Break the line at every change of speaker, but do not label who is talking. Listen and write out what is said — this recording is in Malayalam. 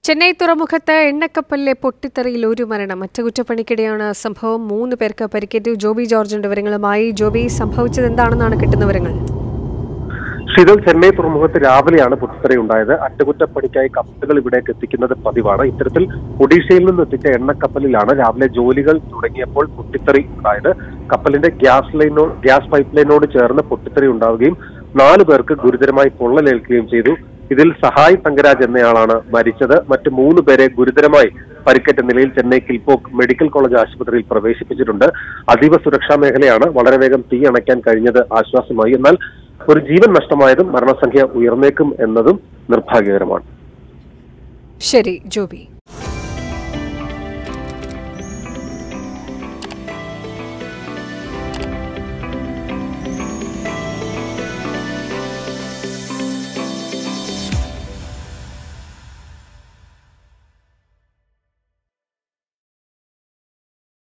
ചെന്നൈ തുറമുഖത്ത് എണ്ണക്കപ്പലിലെ പൊട്ടിത്തെറിയിൽ ഒരു മരണം അറ്റകുറ്റപ്പണിക്കിടെയാണ് സംഭവം മൂന്ന് പേർക്ക് പരിക്കേറ്റു ജോബി ജോർജിന്റെ വിവരങ്ങളുമായി ജോബി സംഭവിച്ചത് എന്താണെന്നാണ് കിട്ടുന്ന വിവരങ്ങൾ
ശീതൽ ചെന്നൈ തുറമുഖത്ത് രാവിലെയാണ് പൊട്ടിത്തെറി ഉണ്ടായത് അറ്റകുറ്റപ്പണിക്കായി കപ്പലുകൾ ഇവിടേക്ക് എത്തിക്കുന്നത് പതിവാണ് ഇത്തരത്തിൽ ഒഡീഷയിൽ നിന്ന് എത്തിച്ച എണ്ണക്കപ്പലിലാണ് രാവിലെ ജോലികൾ തുടങ്ങിയപ്പോൾ പൊട്ടിത്തെറി ഉണ്ടായത് കപ്പലിന്റെ ഗ്യാസ് ലൈനോ ഗ്യാസ് പൈപ്പ് ലൈനോട് ചേർന്ന് പൊട്ടിത്തെറി ഉണ്ടാവുകയും നാല് പേർക്ക് ഗുരുതരമായി പൊള്ളലേൽക്കുകയും ചെയ്തു ഇതിൽ സഹായ് തങ്കരാജ് എന്നയാളാണ് മരിച്ചത് മറ്റ് മൂന്ന് പേരെ ഗുരുതരമായി പരിക്കേറ്റ നിലയിൽ ചെന്നൈ കിൽപോക്ക് മെഡിക്കൽ കോളേജ് ആശുപത്രിയിൽ പ്രവേശിപ്പിച്ചിട്ടുണ്ട് അതീവ സുരക്ഷാ മേഖലയാണ് വളരെ വേഗം തീ അണയ്ക്കാൻ കഴിഞ്ഞത് ആശ്വാസമായി എന്നാൽ ഒരു ജീവൻ നഷ്ടമായതും മരണസംഖ്യ ഉയർന്നേക്കും എന്നതും നിർഭാഗ്യകരമാണ്
ശരി ജോബി